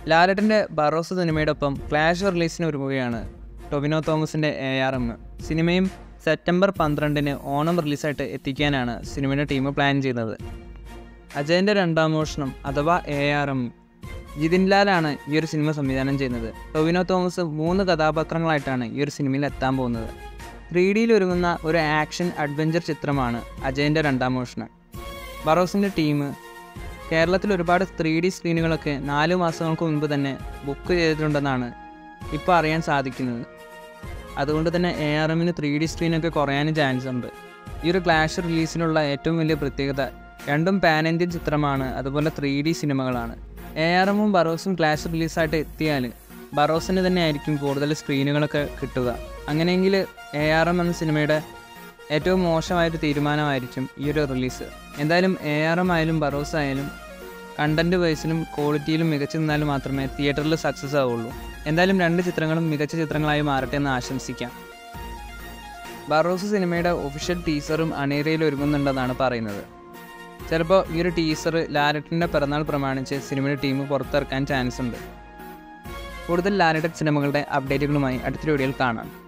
ലാലറ്റിൻ്റെ Barroz സിനിമയോടൊപ്പം clash റിലീസിന് ഒരുങ്ങുകയാണ് ടൊവിനോ തോമസിൻ്റെ എ ആർ എം സിനിമയും സെപ്റ്റംബർ പന്ത്രണ്ടിന് ഓണം റിലീസായിട്ട് എത്തിക്കാനാണ് സിനിമയുടെ ടീം പ്ലാൻ ചെയ്യുന്നത് അജയൻ്റെ രണ്ടാം മോഷണം അഥവാ എ ആർ എം ജിതിൻ ലാലാണ് ഈ ഒരു സിനിമ സംവിധാനം ചെയ്യുന്നത് ടൊവിനോ തോമസ് മൂന്ന് കഥാപാത്രങ്ങളായിട്ടാണ് ഈ ഒരു സിനിമയിൽ എത്താൻ പോകുന്നത് ത്രീ ഡിയിൽ ഒരുങ്ങുന്ന ഒരു ആക്ഷൻ അഡ്വഞ്ചർ ചിത്രമാണ് അജയൻ്റെ രണ്ടാം മോഷണം ബറോസിൻ്റെ ടീം കേരളത്തിൽ ഒരുപാട് ത്രീ ഡി സ്ക്രീനുകളൊക്കെ നാല് മാസങ്ങൾക്ക് മുൻപ് തന്നെ ബുക്ക് ചെയ്തിട്ടുണ്ടെന്നാണ് ഇപ്പോൾ അറിയാൻ സാധിക്കുന്നത് അതുകൊണ്ട് തന്നെ എ ആർ എമ്മിന് ത്രീ ഡി സ്ക്രീനൊക്കെ കുറയാനും ചാൻസ് ഉണ്ട് ഈ ഒരു ക്ലാഷ് റിലീസിനുള്ള ഏറ്റവും വലിയ പ്രത്യേകത രണ്ടും പാൻ ഇന്ത്യൻ ചിത്രമാണ് അതുപോലെ ത്രീ ഡി സിനിമകളാണ് എ ആർ എമ്മും ബറോസും ക്ലാഷ് റിലീസായിട്ട് എത്തിയാൽ ബറോസിന് തന്നെ ആയിരിക്കും കൂടുതൽ സ്ക്രീനുകളൊക്കെ കിട്ടുക അങ്ങനെയെങ്കിൽ എ ആർ എം എന്ന സിനിമയുടെ ഏറ്റവും മോശമായൊരു തീരുമാനമായിരിക്കും ഈ ഒരു റിലീസ് എന്തായാലും എ ആർ എം ആയാലും ബറോസ് ആയാലും കണ്ടൻറ് വൈസിലും ക്വാളിറ്റിയിലും മികച്ചു നിന്നാൽ മാത്രമേ തിയേറ്ററിൽ സക്സസ് ആവുള്ളൂ എന്തായാലും രണ്ട് ചിത്രങ്ങളും മികച്ച ചിത്രങ്ങളായി മാറട്ടെ എന്ന് ആശംസിക്കാം ബറോസ് സിനിമയുടെ ഒഫീഷ്യൽ ടീസറും അണേരയിൽ ഒരുങ്ങുന്നുണ്ടെന്നാണ് പറയുന്നത് ചിലപ്പോൾ ഈ ഒരു ടീസർ ലാലറ്റിൻ്റെ പിറന്നാൾ പ്രമാണിച്ച് സിനിമയുടെ ടീം പുറത്തിറക്കാൻ ചാൻസ് ഉണ്ട് കൂടുതൽ ലാലറ്റഡ് സിനിമകളുടെ അപ്ഡേറ്റുകളുമായി അടുത്തൊരു വീഡിയോയിൽ കാണാം